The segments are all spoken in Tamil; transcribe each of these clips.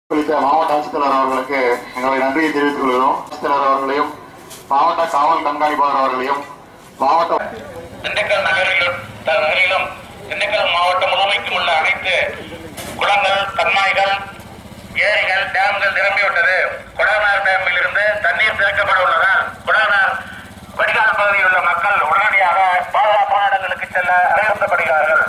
குறித்த மாவட்ட ஆட்சித்தலைவர் அவர்களுக்கு எங்களுடைய நன்றியை தெரிவித்துக் கொள்கிறோம் ஆட்சித்தலைவர் அவர்களையும் மாவட்ட காவல் கண்காணிப்பாளர் அவர்களையும் மாவட்ட திண்டுக்கல் நகரிலும் நகரிலும் திண்டுக்கல் மாவட்டம் முழுமைக்கும் உள்ள அனைத்து குளங்கள் கண்மாய்கள் ஏரிகள் டேம்கள் நிரம்பிவிட்டது கொடநார் டேமில் இருந்து தண்ணீர் திறக்கப்பட உள்ளதால் கொடநார் வடிகால் பகுதியில் உள்ள மக்கள் உடனடியாக பாதுகாப்பான இடங்களுக்கு செல்ல அறிவுறுத்தப்படுகிறார்கள்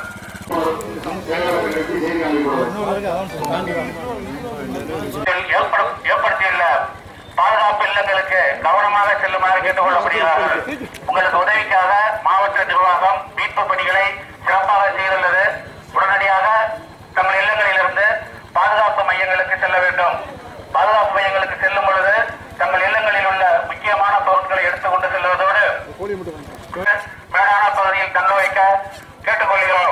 செய்தி அளிக்கிறோம் ஏற்படும் ஏற்படுத்தியுள்ள பாதுகாப்பு இல்லங்களுக்கு கவனமாக செல்லுமாறு கேட்டுக் கொள்ளப்படுகிறார்கள் உங்களுக்கு உதவிக்காக மாவட்ட நிர்வாகம் மீட்பு பணிகளை சிறப்பாக செய்துள்ளது உடனடியாக தங்கள் இல்லங்களிலிருந்து பாதுகாப்பு மையங்களுக்கு செல்ல வேண்டும் பாதுகாப்பு மையங்களுக்கு செல்லும் பொழுது தங்கள் இல்லங்களில் உள்ள முக்கியமான பொருட்களை எடுத்துக்கொண்டு செல்வதோடு மேலான பகுதியில் தங்க வைக்க கேட்டுக்கொள்கிறோம்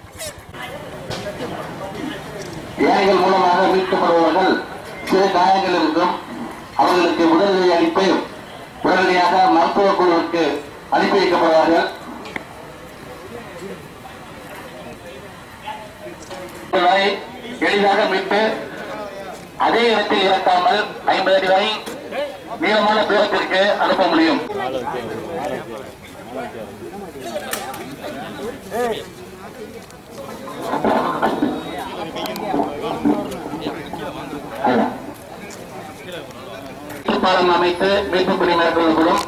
ஏழைகள் மூலமாக மீட்கப்படுபவர்கள் சிறு காயங்கள் இருக்கும் அவர்களுக்கு உடல்நிலை அளிப்பு உடனடியாக மருத்துவ குழுவுக்கு அனுப்பி வைக்கப்படுவார்கள் வரை எளிதாக மீட்டு அதே இடத்தில் இறக்காமல் ஐம்பது அடி வரை நீளமான தூரத்திற்கு அனுப்ப முடியும் பாலம் அமைத்து மீட்பு பணி மேற்கொள்ளப்படும்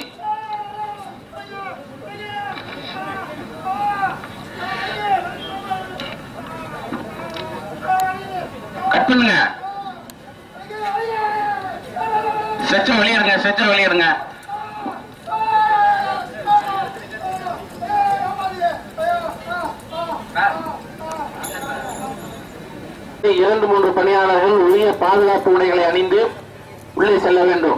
கட் பண்ணுங்க செச்சம் வெளியிடுங்க செச்சம் வெளியிடுங்க இரண்டு மூன்று பணியாளர்கள் உரிய பாதுகாப்பு உடைகளை அணிந்து உள்ளே செல்ல வேண்டும்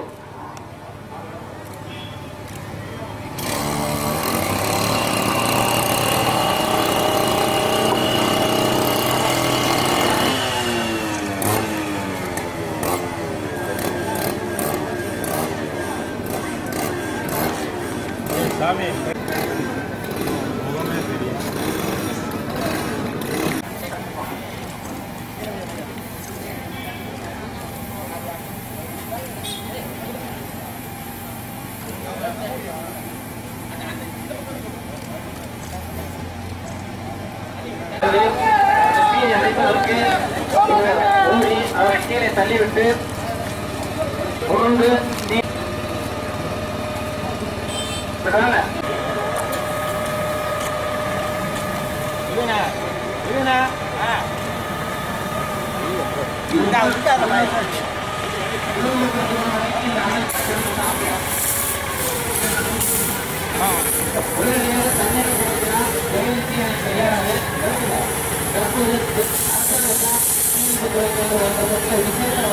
அவரை கீழே தள்ளிவிட்டு உருண்டு நீ- விடாம. தற்போது